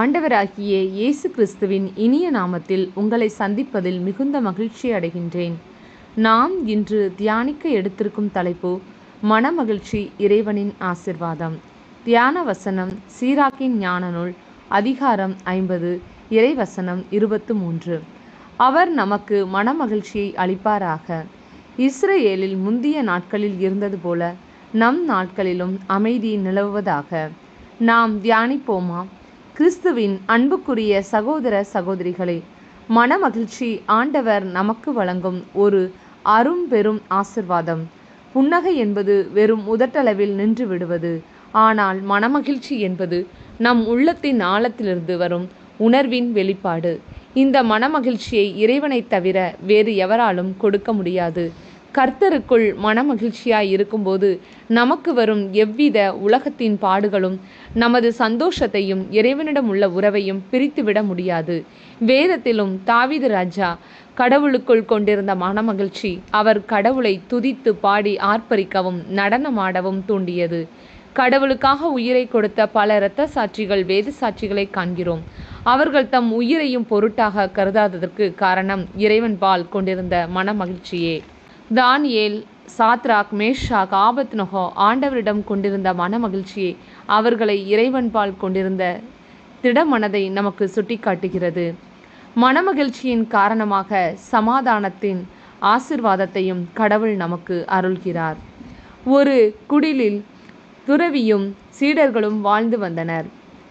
ஆண்டவராகிய இயேசு கிறிஸ்துவின் இனிய நாமத்தில் உங்களை சந்திப்பதில் மிகுந்த மகிழ்ச்சி அடைகின்றேன் நாம் இன்று தியானிக்க எடுத்திருக்கும் தலைப்பு மனமகிழ்ச்சி இறைவனின் ஆசிர்வாதம் தியான வசனம் சீராக்கின் ஞான நூல் அதிகாரம் ஐம்பது இறைவசனம் இருபத்து மூன்று அவர் நமக்கு மனமகிழ்ச்சியை அளிப்பாராக இஸ்ரேலில் முந்திய நாட்களில் இருந்தது போல நம் நாட்களிலும் அமைதி நிலவுவதாக நாம் தியானிப்போமா கிறிஸ்துவின் அன்புக்குரிய சகோதர சகோதரிகளே மனமகிழ்ச்சி ஆண்டவர் நமக்கு வழங்கும் ஒரு அரும் பெரும் ஆசிர்வாதம் புன்னகை என்பது வெறும் உதட்டளவில் நின்று விடுவது ஆனால் மனமகிழ்ச்சி என்பது நம் உள்ளத்தின் ஆழத்திலிருந்து வரும் உணர்வின் வெளிப்பாடு இந்த மனமகிழ்ச்சியை இறைவனைத் தவிர வேறு எவராலும் கொடுக்க முடியாது கர்த்தருக்குள் மனமகிழ்ச்சியாய் இருக்கும்போது நமக்கு வரும் எவ்வித உலகத்தின் பாடுகளும் நமது சந்தோஷத்தையும் இறைவனிடம் உள்ள உறவையும் பிரித்துவிட முடியாது வேதத்திலும் தாவீது ராஜா கடவுளுக்குள் கொண்டிருந்த மனமகிழ்ச்சி அவர் கடவுளை துதித்து பாடி ஆர்ப்பரிக்கவும் நடனமாடவும் தூண்டியது கடவுளுக்காக உயிரை கொடுத்த பல இரத்த சாட்சிகள் வேத சாட்சிகளை காண்கிறோம் அவர்கள் தம் உயிரையும் பொருட்டாக கருதாததற்கு காரணம் இறைவன் பால் கொண்டிருந்த மனமகிழ்ச்சியே தானியேல் சாத்ராக் மேஷாக் ஆபத் நொகோ ஆண்டவரிடம் கொண்டிருந்த மனமகிழ்ச்சியை அவர்களை இறைவன் பால் கொண்டிருந்த திடமனதை நமக்கு சுட்டிக்காட்டுகிறது மனமகிழ்ச்சியின் காரணமாக சமாதானத்தின் ஆசிர்வாதத்தையும் கடவுள் நமக்கு அருள்கிறார் ஒரு குடிலில் துறவியும் சீடர்களும் வாழ்ந்து வந்தனர்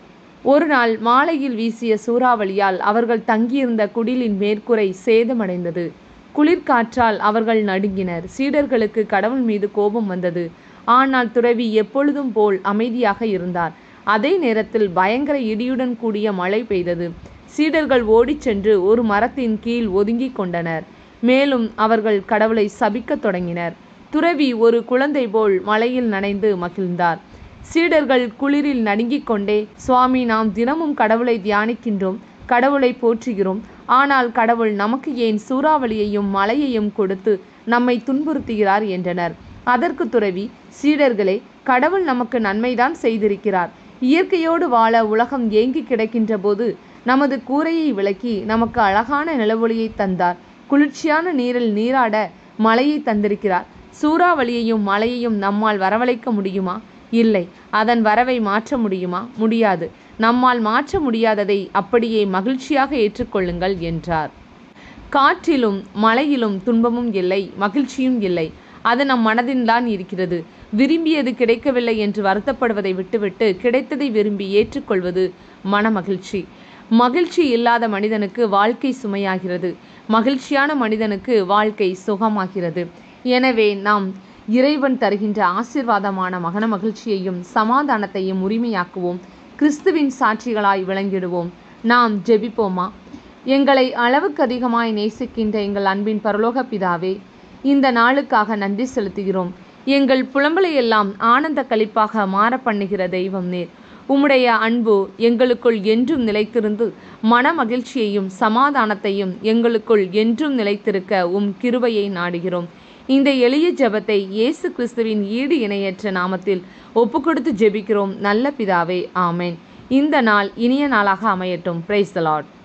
ஒரு நாள் மாலையில் வீசிய சூறாவளியால் அவர்கள் தங்கியிருந்த குடிலின் மேற்கூரை சேதமடைந்தது குளிர்காற்றால் அவர்கள் நடுங்கினர் சீடர்களுக்கு கடவுள் மீது கோபம் வந்தது ஆனால் துறவி எப்பொழுதும் போல் அமைதியாக இருந்தார் அதே நேரத்தில் பயங்கர இடியுடன் கூடிய மழை பெய்தது சீடர்கள் ஓடிச் சென்று ஒரு மரத்தின் கீழ் ஒதுங்கிக் கொண்டனர் மேலும் அவர்கள் கடவுளை சபிக்கத் தொடங்கினர் துறவி ஒரு குழந்தை போல் மலையில் நனைந்து மகிழ்ந்தார் சீடர்கள் குளிரில் நடுங்கிக் கொண்டே சுவாமி நாம் தினமும் கடவுளை தியானிக்கின்றோம் கடவுளை போற்றுகிறோம் ஆனால் கடவுள் நமக்கு ஏன் சூறாவளியையும் மழையையும் கொடுத்து நம்மை துன்புறுத்துகிறார் என்றனர் அதற்கு துறவி சீடர்களே கடவுள் நமக்கு நன்மைதான் செய்திருக்கிறார் இயற்கையோடு வாழ உலகம் ஏங்கி கிடக்கின்ற போது நமது கூரையை விளக்கி நமக்கு அழகான நிலவொளியை தந்தார் குளிர்ச்சியான நீரில் நீராட மழையை தந்திருக்கிறார் சூறாவளியையும் மழையையும் நம்மால் வரவழைக்க முடியுமா இல்லை அதன் வரவை மாற்ற முடியுமா முடியாது நம்மால் மாற்ற முடியாததை அப்படியே மகிழ்ச்சியாக ஏற்றுக்கொள்ளுங்கள் என்றார் காற்றிலும் மழையிலும் துன்பமும் இல்லை மகிழ்ச்சியும் இல்லை அது நம் மனதில்தான் இருக்கிறது விரும்பியது கிடைக்கவில்லை என்று வருத்தப்படுவதை விட்டுவிட்டு கிடைத்ததை விரும்பி ஏற்றுக்கொள்வது மனமகிழ்ச்சி மகிழ்ச்சி இல்லாத மனிதனுக்கு வாழ்க்கை சுமையாகிறது மகிழ்ச்சியான மனிதனுக்கு வாழ்க்கை சுகமாகிறது எனவே நாம் இறைவன் தருகின்ற ஆசிர்வாதமான மகன மகிழ்ச்சியையும் சமாதானத்தையும் உரிமையாக்குவோம் கிறிஸ்துவின் சாட்சிகளாய் விளங்கிடுவோம் நாம் ஜெபிப்போமா எங்களை அளவுக்கு அதிகமாய் நேசிக்கின்ற எங்கள் அன்பின் பரலோக பிதாவே இந்த நாளுக்காக நன்றி செலுத்துகிறோம் எங்கள் புலம்பலை எல்லாம் ஆனந்த கழிப்பாக மாற பண்ணுகிற தெய்வம் நேர் உம்முடைய அன்பு எங்களுக்குள் என்றும் நிலைத்திருந்து மன மகிழ்ச்சியையும் சமாதானத்தையும் எங்களுக்குள் என்றும் நிலைத்திருக்க உம் கிருபையை நாடுகிறோம் இந்த எளிய ஜெபத்தை இயேசு கிறிஸ்துவின் ஈடு இணையற்ற நாமத்தில் ஒப்புக்கொடுத்து ஜெபிக்கிறோம் நல்ல பிதாவே ஆமேன் இந்த நாள் இனிய நாளாக அமையட்டும் பிரைஸ் த லார்ட்